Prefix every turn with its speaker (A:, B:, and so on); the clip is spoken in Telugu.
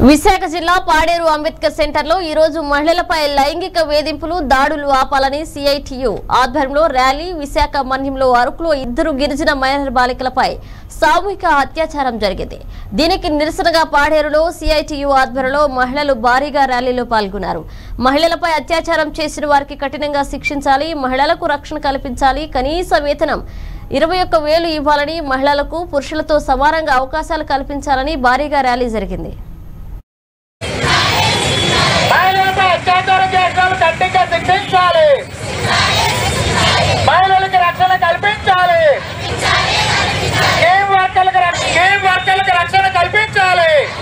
A: విశాఖ జిల్లా పాడేరు అంబేద్కర్ సెంటర్ లో ఈ రోజు మహిళలపై లైంగిక వేధింపులు దాడులు ఆపాలని సిఐటియు ఆధ్వర్యంలో ర్యాలీ విశాఖ మన్యంలో అరకులో ఇద్దరు గిరిజన మైనర్ బాలికలపై సామూహిక అత్యాచారం జరిగింది దీనికి నిరసనగా పాడేరులో సిఐటియు ఆధ్వర్యంలో మహిళలు భారీగా ర్యాలీలో పాల్గొన్నారు మహిళలపై అత్యాచారం చేసిన వారికి కఠినంగా శిక్షించాలి మహిళలకు రక్షణ కల్పించాలి కనీస వేతనం ఇరవై ఒక్క వేలు ఇవ్వాలని మహిళలకు పురుషులతో సమానంగా అవకాశాలు కల్పించాలని భారీగా ర్యాలీ జరిగింది
B: మహిళలపై అత్యాచారం చేసిన వాళ్ళు గట్టిగా శిక్షించాలి మహిళలకు రక్షణ కల్పించాలి గేమ్ వర్కర్లకు రక్ష- గేమ్ వర్కర్లకు రక్షణ కల్పించాలి